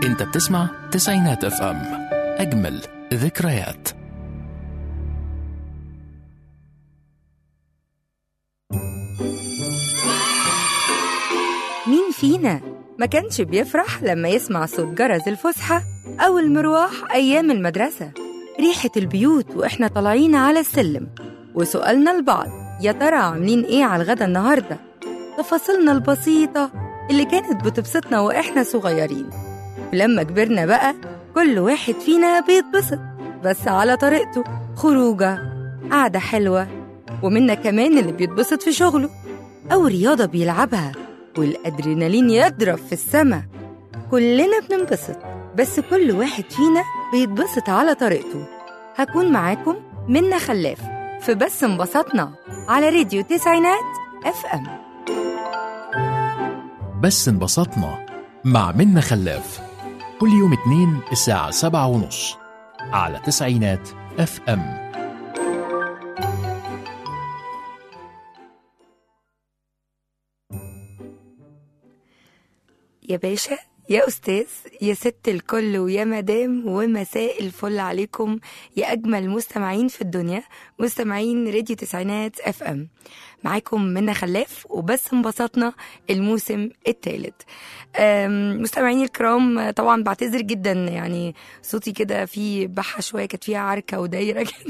انت بتسمع تسعينات اف ام اجمل ذكريات مين فينا ما كانش بيفرح لما يسمع صوت جرس الفسحة أو المروح أيام المدرسة ريحة البيوت وإحنا طالعين على السلم وسؤالنا لبعض يا ترى عاملين إيه على الغدا النهاردة تفاصيلنا البسيطة اللي كانت بتبسطنا وإحنا صغيرين ولما كبرنا بقى كل واحد فينا بيتبسط بس على طريقته خروجة قعدة حلوة ومنا كمان اللي بيتبسط في شغله أو رياضة بيلعبها والأدرينالين يضرب في السما كلنا بننبسط بس كل واحد فينا بيتبسط على طريقته هكون معاكم منا خلاف في بس انبسطنا على راديو تسعينات اف ام بس انبسطنا مع منا خلاف كل يوم اتنين الساعة سبعة ونص على تسعينات اف ام يا باشا يا أستاذ يا ست الكل ويا مدام ومساء الفل عليكم يا أجمل مستمعين في الدنيا مستمعين راديو تسعينات اف ام معاكم منا خلاف وبس انبسطنا الموسم الثالث مستمعيني الكرام طبعا بعتذر جدا يعني صوتي كده فيه بحة شوية كانت فيها عركة ودايرة كده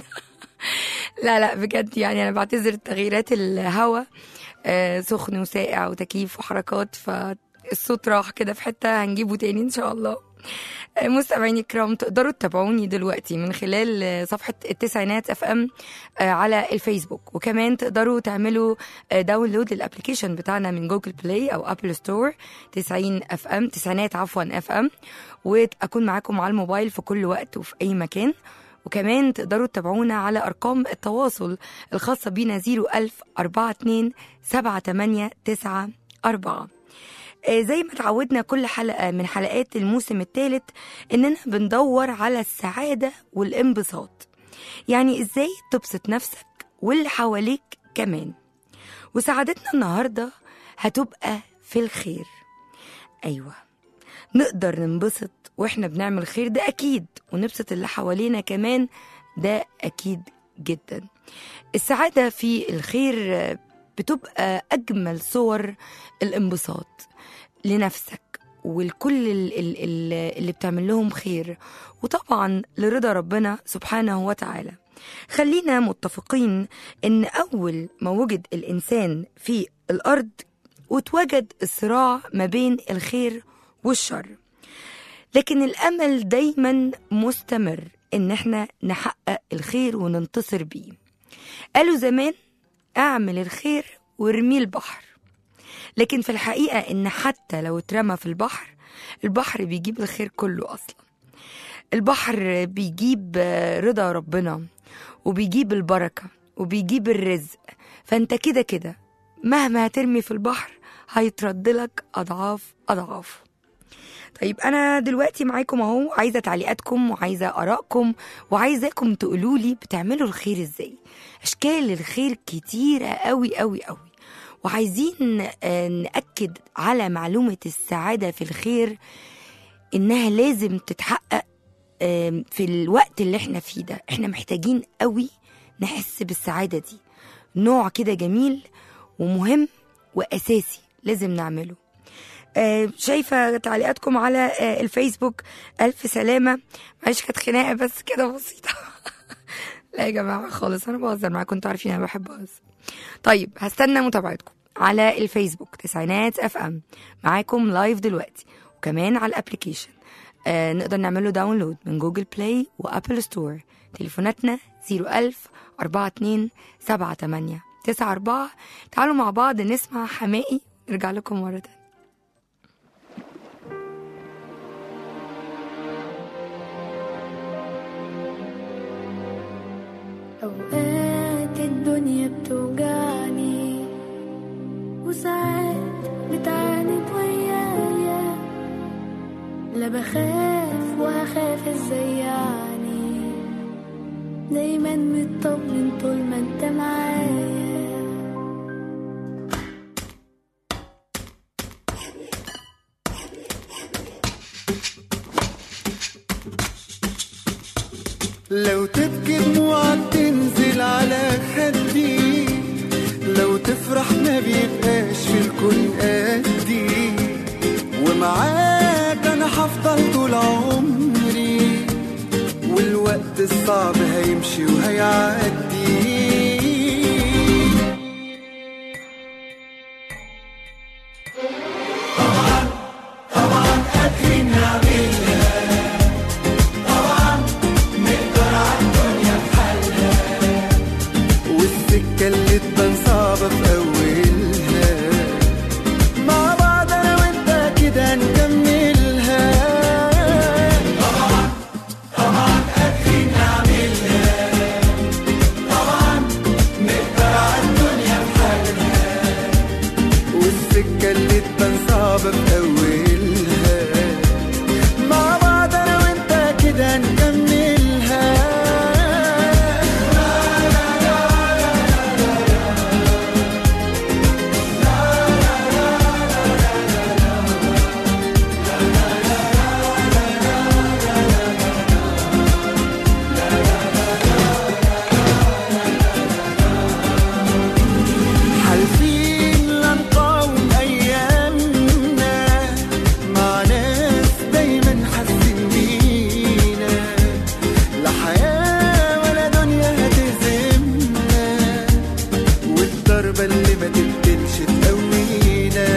لا لا بجد يعني أنا بعتذر تغييرات الهواء آه، سخن وساقع وتكييف وحركات ف الصوت راح كده في حتة هنجيبه تاني إن شاء الله مستمعيني الكرام تقدروا تتابعوني دلوقتي من خلال صفحة التسعينات اف ام على الفيسبوك وكمان تقدروا تعملوا داونلود للابلكيشن بتاعنا من جوجل بلاي او ابل ستور 90 اف ام تسعينات عفوا اف ام واكون معاكم على الموبايل في كل وقت وفي اي مكان وكمان تقدروا تتابعونا على أرقام التواصل الخاصة بينا 01000 42 78 9 4 زي ما اتعودنا كل حلقة من حلقات الموسم الثالث إننا بندور على السعادة والانبساط يعني إزاي تبسط نفسك واللي حواليك كمان وسعادتنا النهاردة هتبقى في الخير أيوة نقدر ننبسط وإحنا بنعمل خير ده أكيد ونبسط اللي حوالينا كمان ده أكيد جدا السعادة في الخير بتبقى أجمل صور الانبساط لنفسك ولكل اللي بتعمل لهم خير وطبعا لرضا ربنا سبحانه وتعالى خلينا متفقين ان اول ما وجد الانسان في الارض وتوجد الصراع ما بين الخير والشر لكن الامل دايما مستمر ان احنا نحقق الخير وننتصر بيه قالوا زمان اعمل الخير وارميه البحر لكن في الحقيقة إن حتى لو اترمى في البحر البحر بيجيب الخير كله أصلا البحر بيجيب رضا ربنا وبيجيب البركة وبيجيب الرزق فأنت كده كده مهما هترمي في البحر هيترد لك أضعاف أضعاف طيب أنا دلوقتي معاكم أهو عايزة تعليقاتكم وعايزة آرائكم وعايزاكم تقولوا لي بتعملوا الخير إزاي أشكال الخير كتيرة أوي أوي أوي وعايزين نأكد على معلومة السعادة في الخير إنها لازم تتحقق في الوقت اللي احنا فيه ده احنا محتاجين قوي نحس بالسعادة دي نوع كده جميل ومهم وأساسي لازم نعمله شايفة تعليقاتكم على الفيسبوك ألف سلامة معلش كانت خناقة بس كده بسيطة لا يا جماعة خالص أنا بهزر معاكم انتوا عارفين أنا بحب أهزر طيب هستنى متابعتكم على الفيسبوك تسعينات اف ام معاكم لايف دلوقتي وكمان على الابلكيشن آه نقدر نعمله داونلود من جوجل بلاي وابل ستور تليفوناتنا 01000 42 78 94 تعالوا مع بعض نسمع حمائي نرجع لكم مرة تانية أوقات الدنيا بتوجعني وساعات بتعاند ويايا لا بخاف وهخاف ازاي يعني دايما مطمن طول ما انت معايا لو تبكي دموعك تنزل على خدي لو تفرح ما بيبقاش في الكون قدي ومعاك انا هفضل طول عمري والوقت الصعب هيمشي وهيعدي والسكة اللي تبان صعبة في أولها مع بعض أنا وأنت كده نكملها طبعا طبعا قادرين نعملها طبعا نقدر على الدنيا بحالها والسكة اللي تبان صعبة في أولها مع بعض أنا وأنت كده نكملها حالفين لنقاوم أيامنا مع ناس دايما حاسين بينا لا حياة ولا دنيا هتهزمنا والضربة اللي ما تبدلش تقوينا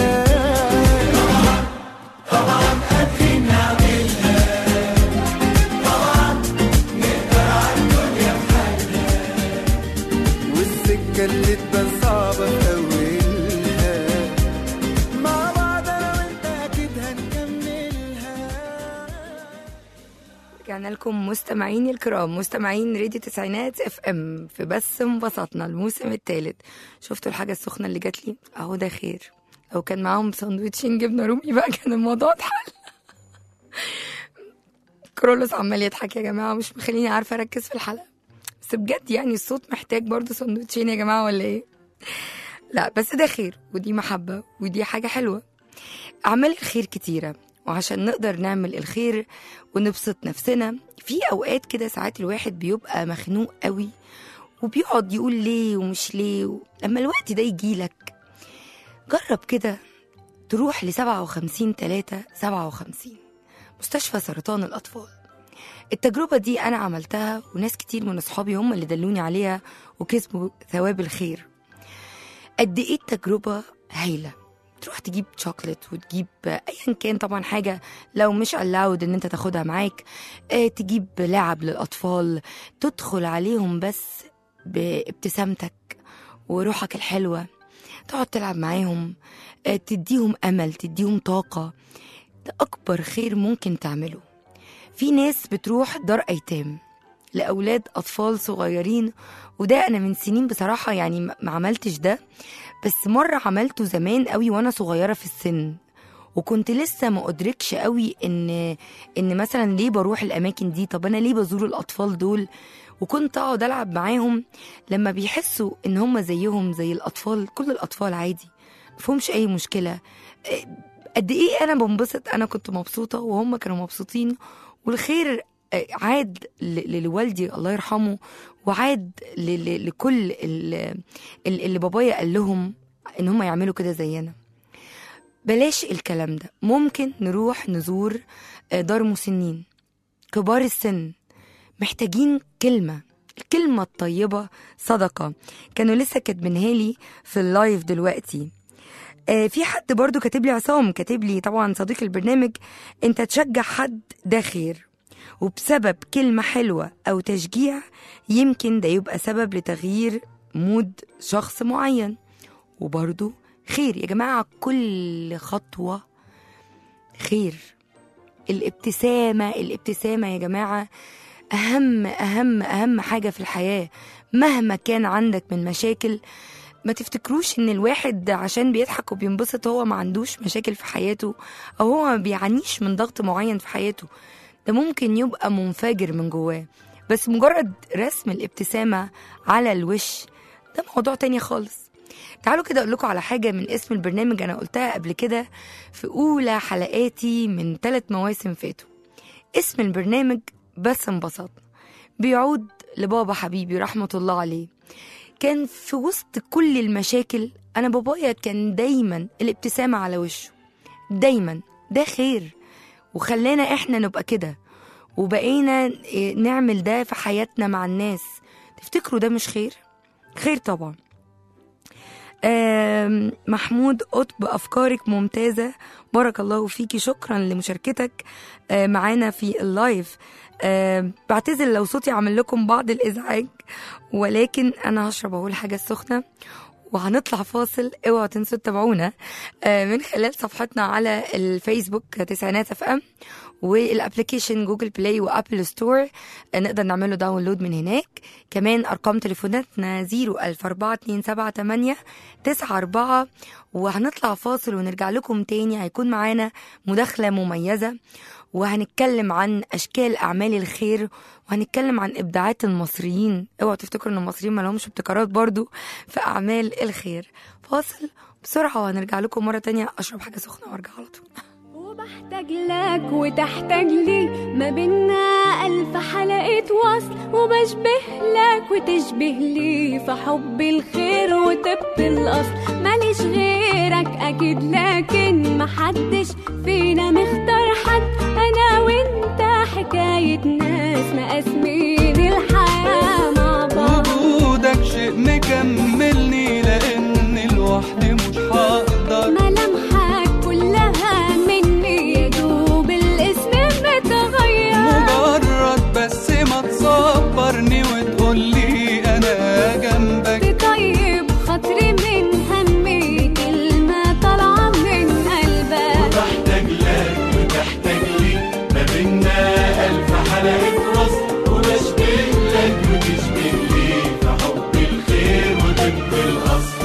طبعا طبعا قادرين نعملها طبعا نقدر على الدنيا بحالها والسكة اللي تبان صعبة في أولها مع بعض أنا وأنت أكيد هنكملها رجعنا لكم مستمعيني الكرام مستمعين راديو تسعينات اف ام في بس انبسطنا الموسم الثالث شفتوا الحاجه السخنه اللي جات لي اهو ده خير لو كان معاهم سندوتشين جبنه رومي بقى كان الموضوع اتحل كرولوس عمال يضحك يا جماعه مش مخليني عارفه اركز في الحلقه بس بجد يعني الصوت محتاج برضه سندوتشين يا جماعه ولا ايه لا بس ده خير ودي محبه ودي حاجه حلوه أعمال الخير كتيرة وعشان نقدر نعمل الخير ونبسط نفسنا في أوقات كده ساعات الواحد بيبقى مخنوق قوي وبيقعد يقول ليه ومش ليه و... لما الوقت ده يجيلك جرب كده تروح ل 57 3 57 مستشفى سرطان الأطفال التجربة دي أنا عملتها وناس كتير من أصحابي هم اللي دلوني عليها وكسبوا ثواب الخير قد إيه التجربة هايلة تروح تجيب شوكليت وتجيب ايا كان طبعا حاجه لو مش الاود ان انت تاخدها معاك آه، تجيب لعب للاطفال تدخل عليهم بس بابتسامتك وروحك الحلوه تقعد تلعب معاهم آه، تديهم امل تديهم طاقه ده اكبر خير ممكن تعمله في ناس بتروح دار ايتام لاولاد اطفال صغيرين وده انا من سنين بصراحه يعني ما ما عملتش ده بس مرة عملته زمان قوي وانا صغيرة في السن وكنت لسه ما ادركش قوي ان ان مثلا ليه بروح الاماكن دي طب انا ليه بزور الاطفال دول وكنت اقعد العب معاهم لما بيحسوا ان هم زيهم زي الاطفال كل الاطفال عادي مفهومش اي مشكله إيه، قد ايه انا بنبسط انا كنت مبسوطه وهم كانوا مبسوطين والخير آه، عاد ل- لوالدي الله يرحمه وعاد ل- ل- لكل ال- ال- اللي بابايا قال لهم ان هم يعملوا كده زينا بلاش الكلام ده ممكن نروح نزور آه، دار مسنين كبار السن محتاجين كلمة الكلمة الطيبة صدقة كانوا لسه كاتبينها لي في اللايف دلوقتي آه، في حد برضو كاتب لي عصام كاتب لي طبعا صديق البرنامج انت تشجع حد ده خير وبسبب كلمة حلوة أو تشجيع يمكن ده يبقى سبب لتغيير مود شخص معين وبرضو خير يا جماعة كل خطوة خير الابتسامة الابتسامة يا جماعة أهم أهم أهم حاجة في الحياة مهما كان عندك من مشاكل ما تفتكروش ان الواحد عشان بيضحك وبينبسط هو ما عندوش مشاكل في حياته او هو ما بيعانيش من ضغط معين في حياته ده ممكن يبقى منفجر من جواه بس مجرد رسم الابتسامة على الوش ده موضوع تاني خالص تعالوا كده اقول لكم على حاجة من اسم البرنامج انا قلتها قبل كده في اولى حلقاتي من ثلاث مواسم فاتوا اسم البرنامج بس انبسطنا بيعود لبابا حبيبي رحمة الله عليه كان في وسط كل المشاكل أنا بابايا كان دايما الابتسامة على وشه دايما ده خير وخلانا احنا نبقى كده وبقينا إيه، نعمل ده في حياتنا مع الناس تفتكروا ده مش خير؟ خير طبعا آم، محمود قطب أفكارك ممتازة بارك الله فيكي شكرا لمشاركتك آه، معانا في اللايف آم، بعتذر لو صوتي عامل لكم بعض الإزعاج ولكن أنا هشرب أول حاجة السخنة وهنطلع فاصل اوعوا تنسوا تتابعونا آه، من خلال صفحتنا على الفيسبوك تسعينات اف ام والابلكيشن جوجل بلاي وابل ستور آه، نقدر نعمله داونلود من هناك كمان ارقام تليفوناتنا 0142788 94 وهنطلع فاصل ونرجع لكم تاني هيكون معانا مداخله مميزه وهنتكلم عن اشكال اعمال الخير وهنتكلم عن ابداعات المصريين اوعوا تفتكروا ان المصريين ما لهمش ابتكارات برضو في اعمال الخير فاصل بسرعه وهنرجع لكم مره تانية اشرب حاجه سخنه وارجع على طول وبحتاج لك وتحتاج لي ما بينا ألف حلقة وصل وبشبه لك وتشبه لي في حب الخير وطب الأصل ماليش غيرك أكيد لكن محدش فينا مختار حد أنا وأنت حكاية ناس مقاسمين الحياة مع بعض وجودك شيء مكملني لان لوحدي مش هقدر ملامحك كلها مني يا دوب الاسم متغير مجرد بس ما تصبرني وتقولي انا جنبك تطيب خاطري من همي كلمة طالعة من قلبك بحتاج لك وتحتاج لي ما بينا ألف حلقة وصل وبشبه لك وتشبه لي في حب الخير وطب الأصل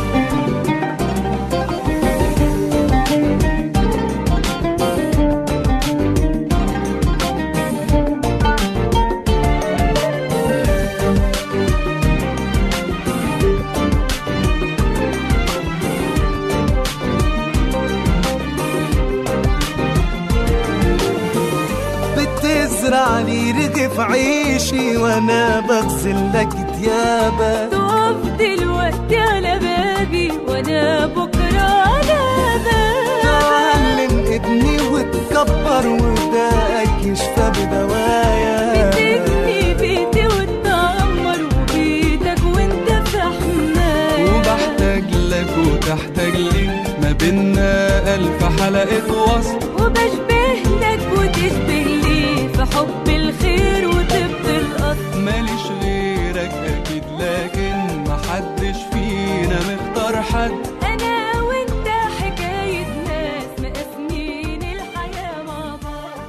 بتزرع لي رغف عيشي وانا بغسل لك ديابك تقف دلوقتي على بابي وانا بكرة على بابك تعلم ابني وتكبر وداك يشفى بدوايا تبني بيتي وتدمر وبيتك وانت في حماية وبحتاج لك وتحتاج لي ما بينا ألف حلقة وصل وبشبه لك وتشبه لي في حب الخير وطب الأصل ماليش غيرك أكيد لكن محدش فينا مختار حد أنا وأنت حكاية ناس مقاسمين الحياة مع بعض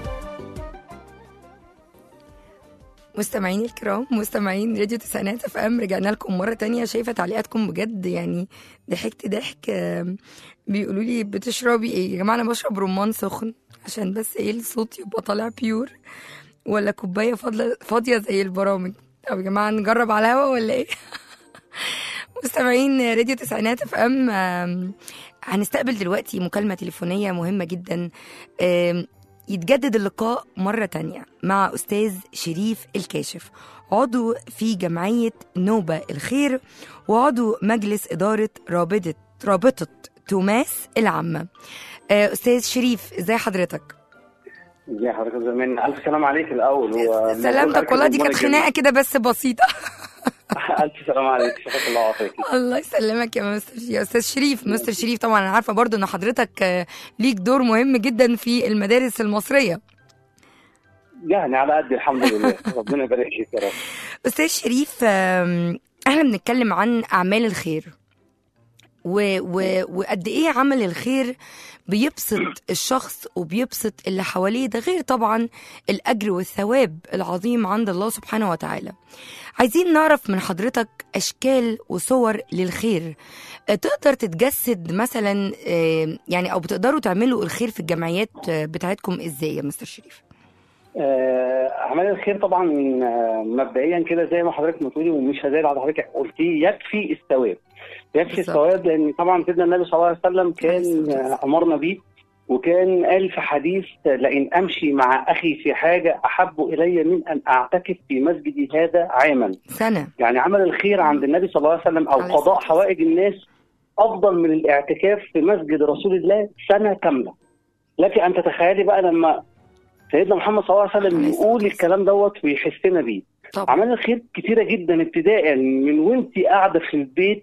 مستمعين الكرام مستمعين راديو تسعينات اف ام رجعنا لكم مره تانية شايفه تعليقاتكم بجد يعني ضحكت ضحك آم، بيقولوا لي بتشربي ايه يا جماعه انا بشرب رمان سخن عشان بس ايه الصوت يبقى طالع بيور ولا كوبايه فاضله فاضيه زي البرامج طب يا جماعه نجرب على الهوا ولا ايه مستمعين راديو تسعينات اف ام آم، هنستقبل دلوقتي مكالمه تليفونيه مهمه جدا آم، يتجدد اللقاء مرة تانية مع أستاذ شريف الكاشف عضو في جمعية نوبة الخير وعضو مجلس إدارة رابطة رابطة توماس العامة آه، أستاذ شريف إزاي حضرتك؟ ازي حضرتك يا زميلنا الف سلام عليك الاول و... سلامتك والله دي كانت خناقة كده بس بسيطة الف سلام عليك شكرا الله وعافيك الله يسلمك يا مستر يا استاذ شريف مستر شريف طبعا انا عارفه برضو ان حضرتك آه، ليك دور مهم جدا في المدارس المصريه يعني على قد الحمد لله ربنا يبارك فيك يا رب استاذ شريف آم، احنا بنتكلم عن اعمال الخير و و وقد ايه عمل الخير بيبسط الشخص وبيبسط اللي حواليه ده غير طبعا الاجر والثواب العظيم عند الله سبحانه وتعالى عايزين نعرف من حضرتك اشكال وصور للخير آه، تقدر تتجسد مثلا آه، يعني او بتقدروا تعملوا الخير في الجمعيات آه، بتاعتكم ازاي يا مستر شريف آه، اعمال الخير طبعا آه، مبدئيا كده زي ما حضرتك ما تقولي ومش هزايد على حضرتك قلتيه يكفي الثواب يكفي بالظبط. الثواب لان طبعا سيدنا النبي صلى الله عليه وسلم عليه كان الصلاة والسلام. آه، امرنا بيه وكان قال في حديث لئن امشي مع اخي في حاجه احب الي من ان اعتكف في مسجدي هذا عاما سنة يعني عمل الخير عند النبي صلى الله عليه وسلم او عليه قضاء الصلاة والسلام. حوائج الناس افضل من الاعتكاف في مسجد رسول الله سنه كامله لك ان تتخيلي بقى لما سيدنا محمد صلى الله عليه وسلم عليه الصلاة يقول الكلام دوت ويحسنا بيه طبعا عملنا الخير كتيره جدا ابتداء من وانت قاعده في البيت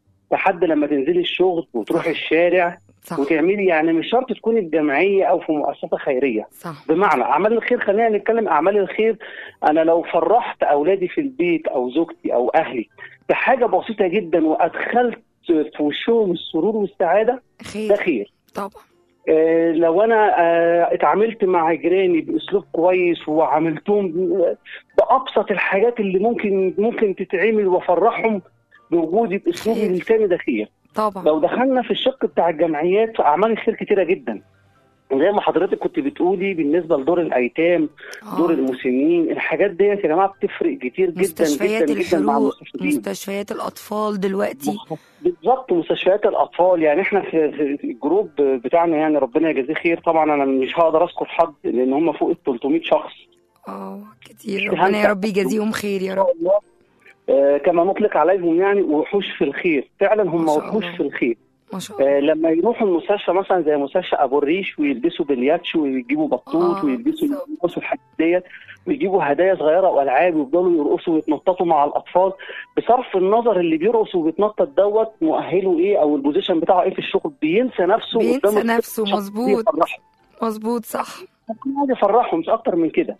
لحد لما تنزلي الشغل وتروحي الشارع صح وتعملي يعني مش شرط تكوني في جمعيه او في مؤسسه خيريه صح بمعنى اعمال الخير خلينا نتكلم اعمال الخير انا لو فرحت اولادي في البيت او زوجتي او اهلي بحاجه بسيطه جدا وادخلت في وشهم السرور والسعاده ده خير خير طبعا آه، لو انا آه، اتعاملت مع جيراني باسلوب كويس وعاملتهم ب- بابسط الحاجات اللي ممكن ممكن تتعمل وافرحهم بوجودي باسلوبي خير. اللساني ده خير طبعا لو دخلنا في الشق بتاع الجمعيات فاعمال الخير كتيره جدا زي ما حضرتك كنت بتقولي بالنسبه لدور الايتام دور آه. المسنين الحاجات ديت يا جماعه بتفرق كتير جدا مستشفيات جدا جدا مع الحروق المستشفيين مستشفيات الأطفال دلوقتي بالظبط مستشفيات الاطفال يعني احنا في في الجروب بتاعنا يعني ربنا يجازيه خير طبعا انا مش هقدر اذكر حد لان هم فوق ال 300 شخص اه كتير ربنا يا رب يجازيهم خير يا ان رب شاء الله آه، كما نطلق عليهم يعني وحوش في الخير فعلا هم ما شاء وحوش الله. في الخير ما شاء الله آه، لما يروحوا المستشفى مثلا زي مستشفى ابو الريش ويلبسوا بلياتش ويجيبوا بطوط آه، ويلبسوا بالظبط. يلبسوا الحاجات ديت ويجيبوا هدايا صغيره والعاب ويفضلوا يرقصوا ويتنططوا مع الاطفال بصرف النظر اللي بيرقص وبيتنطط دوت مؤهله ايه او البوزيشن بتاعه ايه في الشغل بينسى نفسه بينسى قدام الطفل نفسه، عشان مظبوط. يفرحه. مظبوط صح ممكن يقعد يفرحه مش اكتر من كده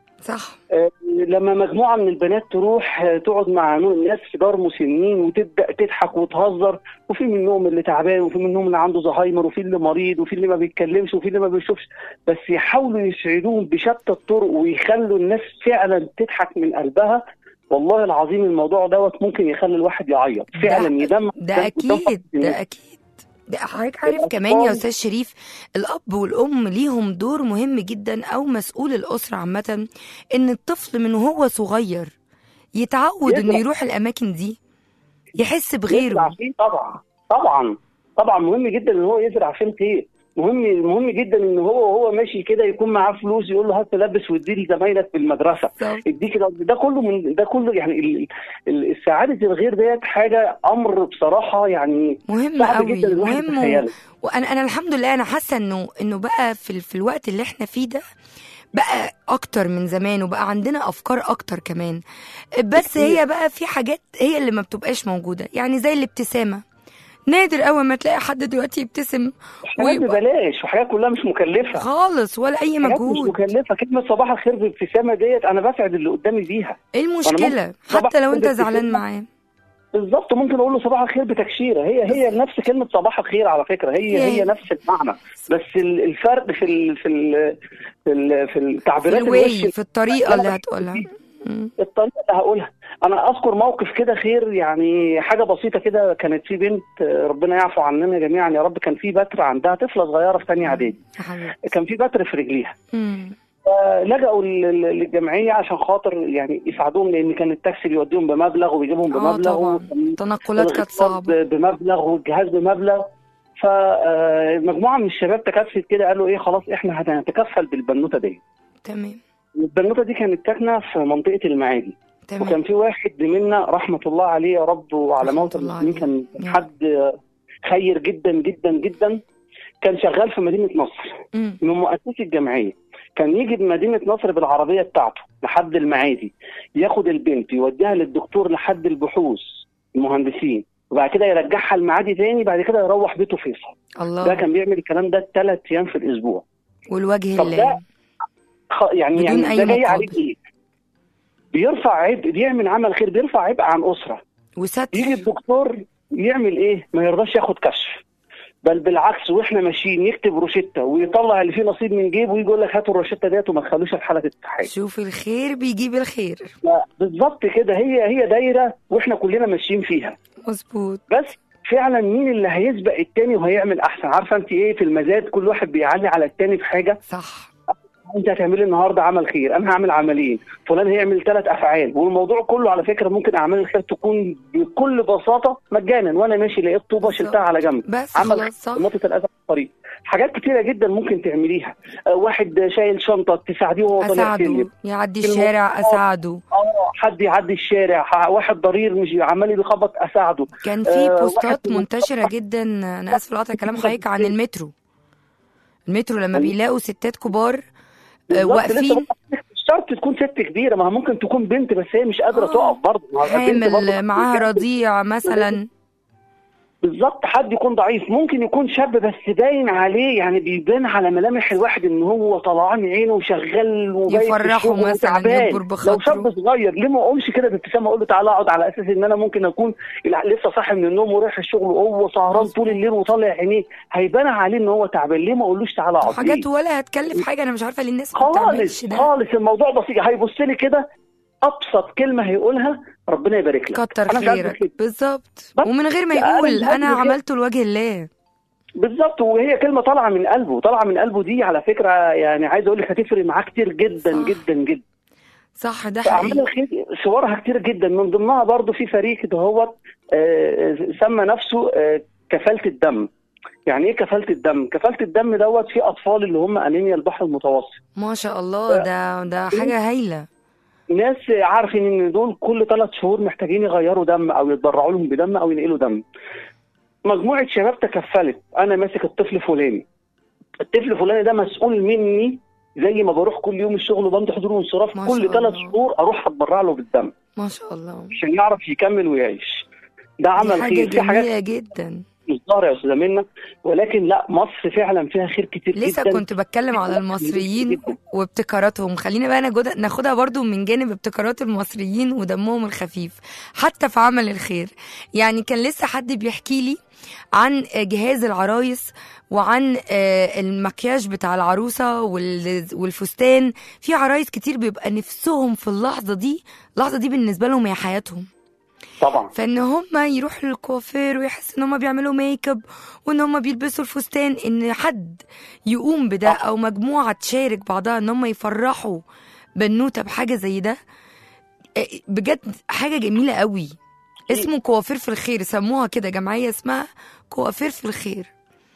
صح آه، لما مجموعه من البنات تروح آه، تقعد مع نوع- ناس كبار مسنين وتبدا تضحك وتهزر وفي منهم اللي تعبان وفي منهم اللي عنده زهايمر وفي اللي مريض وفي اللي ما بيتكلمش وفي اللي ما بيشوفش بس يحاولوا يسعدوهم بشتى الطرق ويخلوا الناس فعلا تضحك من قلبها والله العظيم الموضوع دوت ممكن يخلي الواحد يعيط فعلا يدمع ده قدام اكيد فرحة الناس. ده اكيد ده حضرتك عارف الأطفال- كمان يا استاذ شريف الاب والام ليهم دور مهم جدا او مسؤول الاسره عامه ان الطفل من وهو صغير يتعود انه يزرع. يروح الاماكن دي يحس يزرع بغيره فيه طبعا طبعا طبعا مهم جدا ان هو يزرع فيه الخير مهم مهم جدا ان هو وهو ماشي كده يكون معاه فلوس يقول له هات تلبس وادي لزمايلك في المدرسه بالظبط. ادي كده ده كله من ده كله يعني ال- ال- السعاده الغير ديت حاجه امر بصراحه يعني مهم صعب قوي جدا الواحد مهم و... يتخيله وانا انا الحمد لله انا حاسه انه انه بقى في ال... في الوقت اللي احنا فيه ده بقى اكتر من زمان وبقى عندنا افكار اكتر كمان بس كتير. هي بقى في حاجات هي اللي ما بتبقاش موجوده يعني زي الابتسامه نادر قوي ما تلاقي حد دلوقتي يبتسم حاجات ويبقى ببلاش وحاجات كلها مش مكلفه خالص ولا اي حاجات مش مجهود مكلفه كلمه صباح الخير بابتسامه ديت انا بسعد اللي قدامي بيها ايه المشكله ممكن صباح حتى لو انت الخير زعلان بابتسامة. معاه بالظبط ممكن اقول له صباح الخير بتكشيره هي هي نفس كلمه صباح الخير على فكره هي هي- هي نفس المعنى بس ال- الفرق في ال في ال في, ال في في التعبيرات الواي الوش في الطريقه لا، اللي لا، هتقولها مم. الطريقه اللي هقولها انا اذكر موقف كده خير يعني حاجه بسيطه كده كانت في بنت آه، ربنا يعفو عننا جميعا يا رب كان في بتر عندها طفله صغيره في ثانيه اعدادي يا حبيبي كان في بتر في رجليها مم. لجأوا لل- للجمعيه عشان خاطر يعني يساعدوهم لان كان التاكسي بيوديهم بمبلغ وبيجيبهم اه بمبلغ طبعا وكان التنقلات كانت الخطاب صعبه بمبلغ والجهاز بمبلغ فمجموعه من الشباب تكاتفت كده قالوا ايه خلاص احنا هنتكفل بالبنوته دي تمام البنوته دي كانت ساكنه في منطقه المعادي تمام وكان في واحد منا رحمه الله عليه يا رب وعلى رحمة موت الله المسلمين عليه. كان يا حد خير جدا جدا جدا كان شغال في مدينه نصر مم. من مؤسسي الجمعيه كان يجي بمدينه نصر بالعربيه بتاعته لحد المعادي ياخد البنت يوديها للدكتور لحد البحوث المهندسين وبعد كده يرجعها المعادي تاني بعد كده يروح بيته فيصل ده الله كان بيعمل الكلام ده ثلاث ايام في الاسبوع والوجه طب الله ده خ... يعني بدون يعني أي ده جاي مقابل. عليك ايه؟ بيرفع عبء بيعمل عمل خير بيرفع عبء عن اسره وستر يجي الدكتور يعمل ايه؟ ما يرضاش ياخد كشف بل بالعكس واحنا ماشيين يكتب روشته ويطلع اللي فيه نصيب من جيبه ويجي يقول لك هاتوا الروشته ديت وما تخلوش في حاله التحقيق شوف الخير بيجيب الخير بالظبط كده هي هي دايره واحنا كلنا ماشيين فيها مظبوط بس فعلا مين اللي هيسبق التاني وهيعمل احسن عارفه انت ايه في المزاد كل واحد بيعلي على التاني في حاجه صح انت هتعملي النهارده عمل خير انا هعمل عملين فلان هيعمل ثلاث افعال والموضوع كله على فكره ممكن اعمال الخير تكون بكل بساطه مجانا وانا ماشي لقيت طوبه بالظبط. شلتها على جنب بس عمل خلاص صح نقطه الاذى في الطريق حاجات كتيره جدا ممكن تعمليها آه، واحد شايل شنطه تساعديه وهو طالع اساعده سلم يعدي في الشارع المواصلات. اساعده اه حد يعدي الشارع ح- واحد ضرير مش عمال بيخبط اساعده كان في آه، بوستات واحد منتشره جدا انا اسف لقطع كلام حضرتك عن المترو المترو لما بيلاقوا ستات كبار آه، بالظبط، لسه واقفين بقول لك مش شرط تكون ست كبيره ما هي ممكن تكون بنت بس هي مش قادره آه، تقف برضه ما هي بنت برضه حامل معاها رضيع مثلا بالظبط حد يكون ضعيف ممكن يكون شاب بس باين عليه يعني بيبان على ملامح الواحد ان هو طلعان عينه وشغال وباين في يفرحه الشغل مثلا، وتعبان. يكبر لو بخاطره. شاب صغير ليه ما اقومش كده بابتسامه اقول له تعالى اقعد على اساس ان انا ممكن اكون لسه صاحي من النوم ورايح الشغل وهو سهران طول الليل وطالع عينيه هيبان عليه ان هو تعبان ليه ما اقولوش تعالى اقعد حاجات ليه؟ ولا هتكلف حاجه انا مش عارفه ليه الناس ما بتعملش خالص ده خالص الموضوع بسيط هيبص لي كده ابسط كلمه هيقولها ربنا يبارك لك كتر أنا مش عايز خيرك كده. بالظبط بس ومن غير ما أنا يقول مش عايز انا كده. عملته لوجه الله بالظبط وهي كلمه طالعه من قلبه طالعه من قلبه دي على فكره يعني عايز اقول لك هتفرق معاه كتير جدا صح. جدا جدا صح ده فاعمال حقيقي الخير صورها كتير جدا من ضمنها برضو في فريق كده هو آه، سمى نفسه آه، كفاله الدم يعني ايه كفاله الدم كفاله الدم دوت في اطفال اللي هم انيميا البحر المتوسط ما شاء الله ده ده حاجه هايله ناس عارفين ان دول كل ثلاث شهور محتاجين يغيروا دم او يتبرعوا لهم بدم او ينقلوا دم مجموعه شباب تكفلت انا ماسك الطفل فلاني الطفل الفلاني ده مسؤول مني زي ما بروح كل يوم الشغل وبمضي حضور وانصراف ما كل شاء ثلاث الله. شهور اروح اتبرع له بالدم ما شاء الله عشان يعرف يكمل ويعيش ده دي عمل حاجه خير في حاجات جميله جدا مش ظاهره يا استاذه منى ولكن لا مصر فعلا فيها خير كتير لسه جدا كنت بتكلم على المصريين جداً. وابتكاراتهم خلينا بقى ناخدها ناخدها برضو من جانب ابتكارات المصريين ودمهم الخفيف حتى في عمل الخير يعني كان لسه حد بيحكي لي عن جهاز العرايس وعن آه، المكياج بتاع العروسة وال- والفستان في عرايس كتير بيبقى نفسهم في اللحظة دي اللحظة دي بالنسبة لهم هي حياتهم طبعا فان هم يروحوا للكوافير ويحس ان هم بيعملوا ميك اب وان هم بيلبسوا الفستان ان حد يقوم بده او مجموعه تشارك بعضها ان هم يفرحوا بنوته بحاجه زي ده إيه، بجد حاجه جميله قوي اسمه كوافير في الخير سموها كده جمعيه اسمها كوافير في الخير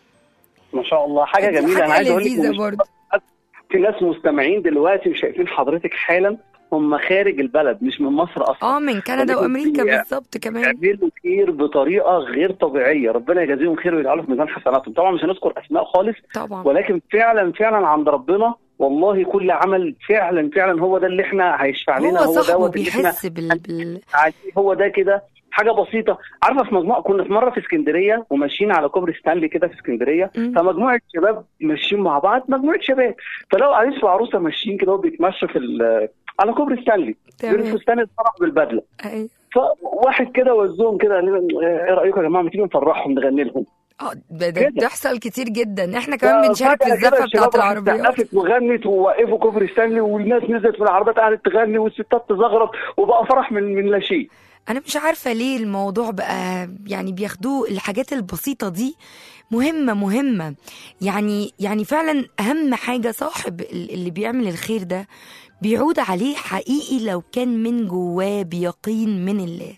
ما شاء الله حاجه دي جميله انا حاجه عايز اقول لك لذيذه ومش برضه في ناس مستمعين دلوقتي وشايفين حضرتك حالا هم خارج البلد مش من مصر اصلا اه من كندا ولكن وامريكا في- بالظبط كمان بيعملوا خير بطريقه غير طبيعيه ربنا يجازيهم خير ويجعله في ميزان حسناتهم طبعا مش هنذكر اسماء خالص طبعا ولكن فعلا فعلا عند ربنا والله كل عمل فعلا فعلا هو ده اللي احنا هيشفع لنا هو هو صاحبه دوت اللي احنا بيحس بال, بال... عايزين هو ده كده حاجه بسيطه عارفه في مجموعه كنا في مره في اسكندريه وماشيين على كوبري ستانلي كده في اسكندريه مم. فمجموعه شباب ماشيين مع بعض مجموعه شباب فلو عريس وعروسه ماشيين كده وبيتمشوا في ال- على كوبري ستانلي تمام الفستان اتفرح بالبدله أيوة. فواحد كده وزهم كده قال لنا ايه رايكم يا جماعه ما تيجي نفرحهم نغني لهم اه ده, ده كده. بتحصل كتير جدا احنا كمان بنشارك في فجأة كده الزفه الشباب بتاعت راحت العربيات سقفت وغنت ووقفوا كوبري ستانلي والناس نزلت من العربيات قعدت تغني والستات تزغرط وبقى فرح من من لا شيء انا مش عارفه ليه الموضوع بقى يعني بياخدوه الحاجات البسيطه دي مهمه مهمه يعني يعني فعلا اهم حاجه صاحب ال- اللي بيعمل الخير ده بيعود عليه حقيقي لو كان من جواه بيقين من الله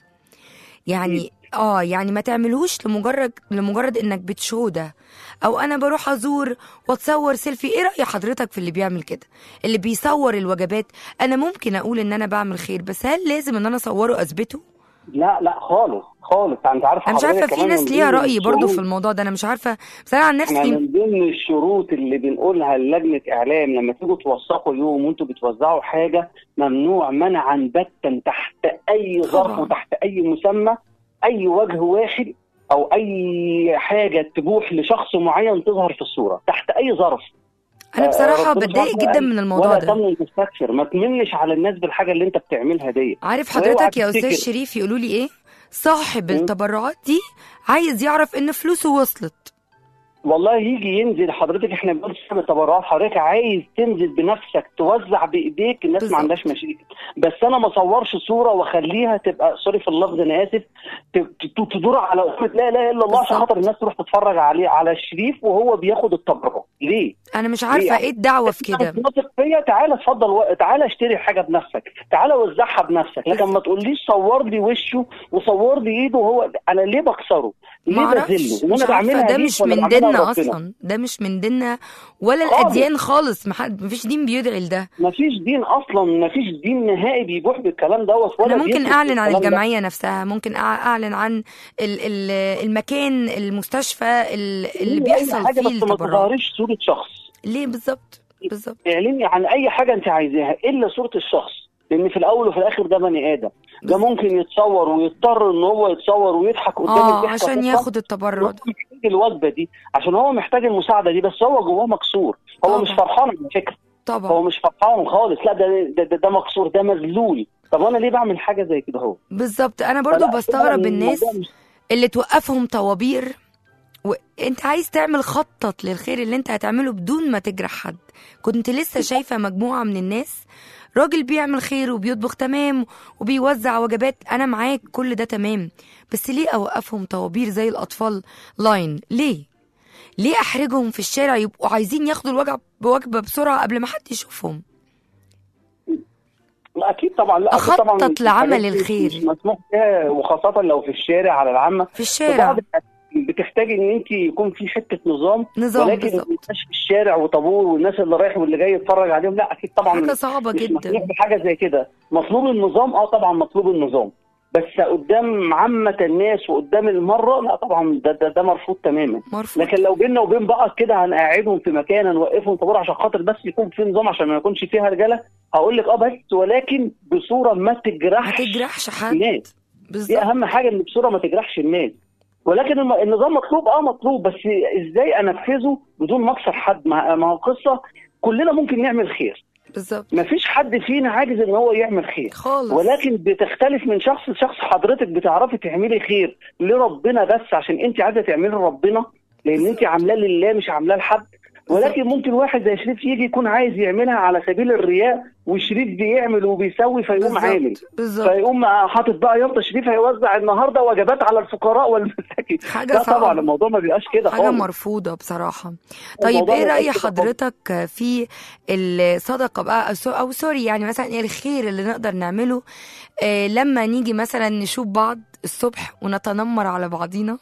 يعني اه يعني ما تعملهوش لمجرد لمجرد انك بتشو ده او انا بروح ازور واتصور سيلفي ايه راي حضرتك في اللي بيعمل كده اللي بيصور الوجبات انا ممكن اقول ان انا بعمل خير بس هل لازم ان انا اصوره اثبته لا لا خالص خالص انت عارف انا مش حضرتك عارفه في كمان ناس من ليها ضمن راي برضو في الشروط- الموضوع ده انا مش عارفه بس انا عن احنا نفسي من ضمن الشروط اللي بنقولها للجنه اعلام لما تيجوا توثقوا يوم وانتوا بتوزعوا حاجه ممنوع منعا باتا تحت اي ظرف طبعا. وتحت اي مسمى اي وجه واحد او اي حاجه تبوح لشخص معين تظهر في الصوره تحت اي ظرف انا بصراحه ربنا بتضايق سبحانه جدا وتعالى من الموضوع ولا ده تمنن تستكثر ما تمنش على الناس بالحاجه اللي انت بتعملها دي عارف واوعى حضرتك يا استاذ تفتكر. شريف يقولوا لي ايه صاحب مم. التبرعات دي عايز يعرف ان فلوسه وصلت والله يجي ينزل حضرتك احنا بنقول صاحب التبرعات حضرتك عايز تنزل بنفسك توزع بايديك الناس بالظبط. ما عندهاش مشاكل بس انا ما اصورش صوره واخليها تبقى سوري في اللفظ انا اسف ت- ت- تدور على أمة لا اله الا الله عشان بالظبط. خاطر الناس تروح تتفرج عليه على الشريف وهو بياخد التبرع ليه؟ انا مش عارفه ليه؟ ايه الدعوه في كده انت واثق فيا تعالى اتفضل و... تعالى اشتري حاجه بنفسك تعالى وزعها بنفسك لكن ما تقوليش صور لي وشه وصور لي ايده وهو انا ليه بكسره؟ ليه معرفش بذله؟ مش وانا عارفه بعملها ده ليك مش ولا من بعملها ديننا ربنا. اصلا ده مش من ديننا ولا خالص. الاديان خالص محد مفيش دين بيدعي لده مفيش دين اصلا مفيش دين نهائي بيبوح بالكلام دوت ولا انا ممكن بيثبت اعلن عن بالكلام ده. الجمعيه نفسها ممكن أع- اعلن عن ال- ال- المكان المستشفى ال- اللي ليه بيحصل أي حاجة فيه بس ما التبرع تظهريش صورة شخص ليه بالظبط بالظبط اعلني عن اي حاجة انت عايزاها الا صورة الشخص لان في الاول وفي الاخر ده بني ادم ده بالظبط. ممكن يتصور ويضطر ان هو يتصور ويضحك قدام اه الضحكة عشان أصلاً. ياخد التبرع هو ده محتاج الوجبة دي عشان هو محتاج المساعدة دي بس هو جواه مكسور هو طبعا. مش فرحان على فكرة هو طبعا مش فرحان خالص لا ده ده, ده, ده مكسور ده مذلول طب انا ليه بعمل حاجة زي كده هو بالظبط انا برضو فلا، بستغرب فعلاً الناس الموضوع مش- اللي توقفهم طوابير وانت عايز تعمل خطط للخير اللي انت هتعمله بدون ما تجرح حد كنت لسه شايفة مجموعة من الناس راجل بيعمل خير وبيطبخ تمام وبيوزع وجبات انا معاك كل ده تمام بس ليه اوقفهم طوابير زي الاطفال لاين ليه ليه احرجهم في الشارع يبقوا عايزين ياخدوا الوجبه بوجبه بسرعه قبل ما حد يشوفهم لا اكيد طبعا لا أكيد أخطط طبعا لعمل الحاجات دي الخير. مش مسموح بها وخاصه لو في الشارع على العامه في في الشارع بعض الأحيان بتحتاج ان انت يكون في حته نظام نظام ولكن ما بالظبط يبقاش في الشارع وطابور والناس اللي رايح واللي جاي يتفرج عليهم لا اكيد طبعا حاجه صعبه مش مسموح جدا بحاجه زي كده مطلوب النظام اه طبعا مطلوب النظام بس قدام عامة الناس وقدام المرة لا طبعا ده ده, ده مرفوض تماما مرفوض لكن لو بينا وبين بعض كده هنقعدهم في مكان هنوقفهم طابور عشان خاطر بس يكون في نظام عشان ما يكونش فيها رجاله هقول لك اه بس ولكن بصوره ما ما تجرحش تجرحش حد الناس دي بالظبط اهم حاجه ان بصوره ما تجرحش الناس ولكن الم- النظام مطلوب اه مطلوب بس ازاي انفذه بدون ما اكسر حد ما ما هو قصه كلنا ممكن نعمل خير بالظبط ما فيش حد فينا عاجز ان هو يعمل خير خالص ولكن بتختلف من شخص لشخص حضرتك بتعرفي تعملي خير لربنا بس عشان انت عايزه تعملي لربنا لان انت عاملاه لله مش عاملاه لحد ولكن ممكن واحد زي شريف يجي يكون عايز يعملها على سبيل الرياء وشريف بيعمل وبيسوي فيقوم عامل بالظبط بالظبط فيقوم حاطط بقى يلا شريف هيوزع النهارده وجبات على الفقراء والمساكين حاجة لا طبعا صعبة. الموضوع ما بيبقاش كده حاجة خالص مرفوضة بصراحة طيب الموضوع ايه ما رأي يبقاش كده خالص. حضرتك في الصدقة بقى أو سو- او سوري يعني مثلا الخير اللي نقدر نعمله آه، لما نيجي مثلا نشوف بعض الصبح ونتنمر على بعضينا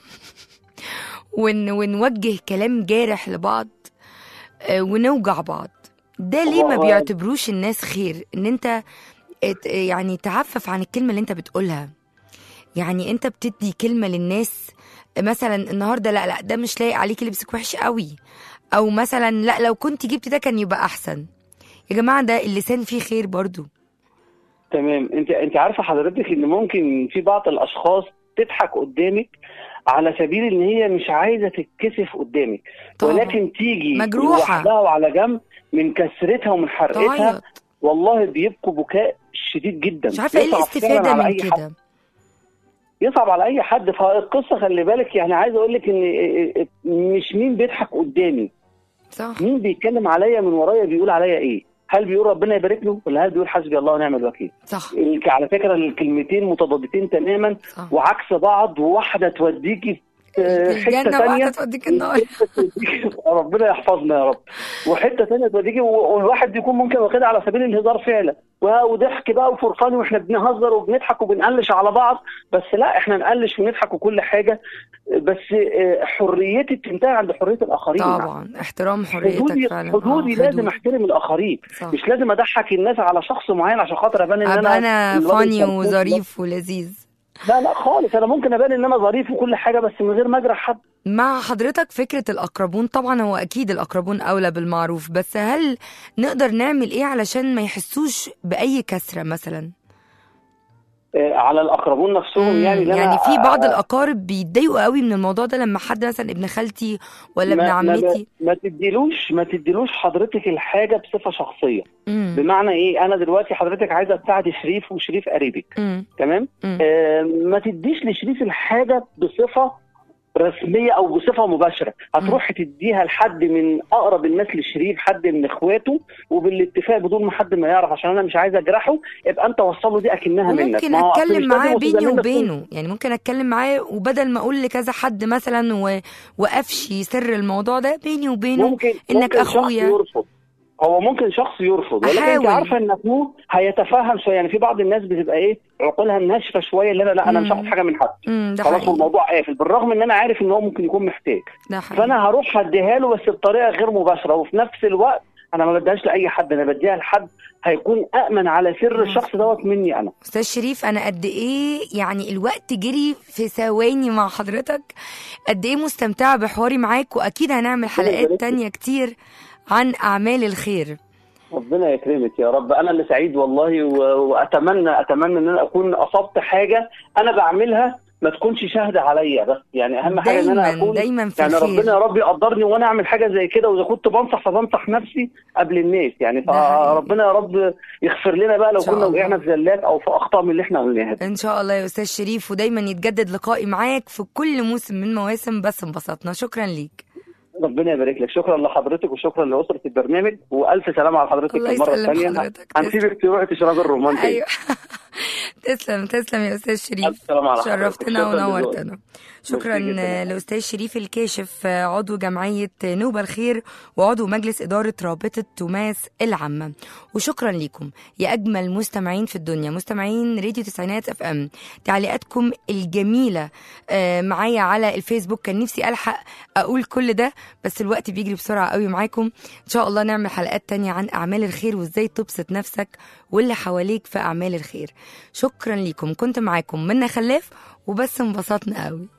ون ونوجه كلام جارح لبعض آه، ونوجع بعض ده ليه ما هو- بيعتبروش الناس خير ان انت ات- يعني تعفف عن الكلمة اللي انت بتقولها يعني انت بتدي كلمة للناس مثلا النهارده لا لا ده مش لايق عليكي لبسك وحش قوي او مثلا لا لو كنت جبت ده كان يبقى احسن يا جماعه ده اللسان فيه خير برضو تمام انت انت عارفه حضرتك ان ممكن في بعض الاشخاص تضحك قدامك على سبيل ان هي مش عايزه تتكسف قدامك طبعا. ولكن تيجي مجروحة. لوحدها وعلى جنب من كسرتها ومن حرقتها تعيط والله بيبكوا بكاء شديد جدا مش عارفه ايه يصعب الاستفاده فعلاً على من أي حد. كده يصعب على اي حد فالقصه خلي بالك يعني عايز اقول لك ان مش مين بيضحك قدامي صح مين بيتكلم عليا من ورايا بيقول عليا ايه هل بيقول ربنا يبارك له ولا هل بيقول حسبي الله ونعم الوكيل صح الك- على فكره الكلمتين متضادتين تماما صح وعكس بعض وواحده توديكي في حته الجنه ثانيه واحده توديك النار ربنا يحفظنا يا رب وحته ثانيه توديكي و- والواحد يكون ممكن واخدها على سبيل الهزار فعلا و- وضحك بقى وفرفان واحنا بنهزر وبنضحك وبنقلش على بعض بس لا احنا نقلش ونضحك وكل حاجه بس آه، حريتي بتنتهي عند حريه الاخرين طبعا احترام حدودي حريتك فعلا حدودي آه، لازم حدود. احترم الاخرين صح. مش لازم اضحك الناس على شخص معين عشان خاطر ابان ان انا ابقى انا الراجل فاني الفرفوش ده. وظريف ولذيذ لا لا خالص انا ممكن ابان ان انا ظريف وكل حاجه بس من غير ما اجرح حد مع حضرتك فكرة الأقربون طبعا هو أكيد الأقربون أولى بالمعروف بس هل نقدر نعمل إيه علشان ما يحسوش بأي كسرة مثلا آه، على الاقربون نفسهم مم، يعني اللي يعني أنا- في بعض آه، الأقارب بيتضايقوا قوي من الموضوع ده لما حد مثلا ابن خالتي ولا ابن ما- ما, عمتي ما تديلوش ما تديلوش حضرتك الحاجه بصفه شخصيه مم، بمعنى ايه انا دلوقتي حضرتك عايزه تساعدي شريف وشريف قريبك مم، تمام مم. آه ما تديش لشريف الحاجه بصفه رسميه او بصفه مباشره هتروح تديها لحد من اقرب الناس لشريف حد من اخواته وبالاتفاق بدون ما حد ما يعرف عشان انا مش عايز اجرحه يبقى انت وصل له دي اكنها منك وممكن ما هو أصل اتكلم مش لازم معاه وصل بيني منك وبينه يعني ممكن اتكلم معاه وبدل ما اقول لكذا حد مثلا و... وافشي سر الموضوع ده بيني وبينه ممكن انك ممكن شخص اخويا يرفض هو ممكن شخص يرفض ولكن أحاول. انت عارفه ان اخوه هيتفهم شويه يعني في بعض الناس بتبقى ايه عقولها ناشفه شويه اللي انا لا انا مش مم. هاخد حاجه من حد امم ده خلاص حقيقي الموضوع قافل بالرغم ان انا عارف ان هو ممكن يكون محتاج ده حقيقي فانا هروح اديها له بس بطريقه غير مباشره وفي نفس الوقت انا ما بديهاش لاي حد انا بديها لحد هيكون امن على سر الشخص دوت مني انا استاذ شريف انا قد ايه يعني الوقت جري في ثواني مع حضرتك قد ايه مستمتعه بحواري معاك واكيد هنعمل حلقات يبارك تانية كتير عن اعمال الخير ربنا يكرمك يا رب انا اللي سعيد والله و... واتمنى اتمنى ان انا اكون اصبت حاجه انا بعملها ما تكونش شاهده عليا بس يعني اهم حاجه ان انا دايما اكون دايما في يعني الخير ربنا يا رب يقدرني وانا اعمل حاجه زي كده واذا كنت بنصح فبنصح نفسي قبل الناس يعني ده حقيقي. فربنا يا رب يغفر لنا بقى لو إن شاء كنا الله. وقعنا في زلات او في اخطاء من اللي احنا قلناها دي. ان شاء الله يا استاذ شريف ودايما يتجدد لقائي معاك في كل موسم من مواسم بس انبسطنا شكرا ليك ربنا يبارك لك شكرا لحضرتك وشكرا لاسره البرنامج والف سلامه على حضرتك الله المره يسلم الثانيه حضرتك. هنسيبك تروحي تشربي الرمان تاني. ايوه تسلم تسلم يا استاذ شريف ألف سلامة على حضرتك. شرفتنا شكراً ونورتنا شكرا ميرسي جداً. لاستاذ شريف الكاشف عضو جمعيه نوبه الخير وعضو مجلس اداره رابطه توماس العامه وشكرا لكم يا اجمل مستمعين في الدنيا مستمعين راديو تسعينات اف ام تعليقاتكم الجميله آه، معايا على الفيسبوك كان نفسي الحق اقول كل ده بس الوقت بيجري بسرعه قوي معاكم ان شاء الله نعمل حلقات تانية عن اعمال الخير وازاي تبسط نفسك واللي حواليك في اعمال الخير شكرا لكم كنت معاكم منى خلاف وبس انبسطنا قوي